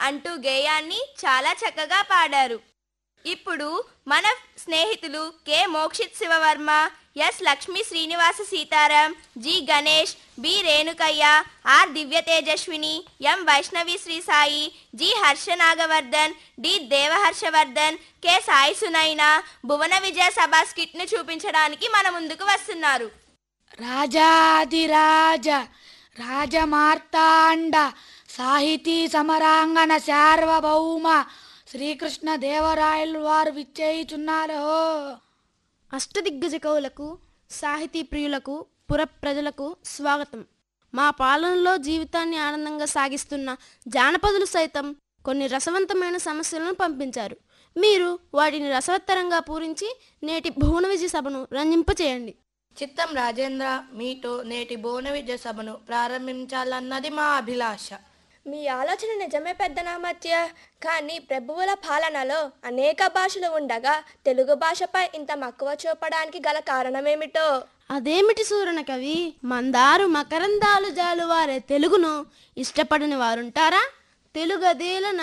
అంటూ గేయాన్ని చాలా చక్కగా పాడారు ఇప్పుడు మన స్నేహితులు K Mokshith Sivavarma S Lakshmi Srinivasa Sitaram G Ganesh B Renukaiah R Divya Tejaswini M Vaishnavi Sri Sai G Harsha Nagavardhan D Devaharshavardhan K Sai Sunaina Bhuvana Vijaya సభా స్కిట్ను చూపించడానికి మన ముందుకు వస్తున్నారు రాజాదిరాజ రాజమార్తాండ సాహితీ సమరాంగణ సార్వభౌమ శ్రీకృష్ణ దేవరాయలు వారు విచ్చేయుచున్నారు అష్టదిగ్గజ కవులకు సాహితీ ప్రియులకు పుర ప్రజలకు స్వాగతం మా పాలనలో జీవితాన్ని ఆనందంగా సాగిస్తున్న జానపదులు సైతం కొన్ని రసవంతమైన సమస్యలను పంపించారు మీరు వాటిని రసవత్తరంగా పూరించి నేటి భువన విజయ సభను రంజింపచేయండి చిత్తం రాజేంద్ర మీతో నేటి బోన విద్య సభను ప్రారంభించాలన్నది మా అభిలాష మీ ఆలోచన నిజమే పెద్ద నామత్య కానీ ప్రభువుల పాలనలో అనేక భాషలు ఉండగా తెలుగు భాషపై ఇంత మక్కువ చూపడానికి గల కారణమేమిటో అదేమిటి సూరణ కవి మందారు మకరందాలు జాలువారే తెలుగును ఇష్టపడని వారుంటారా తెలుగదేల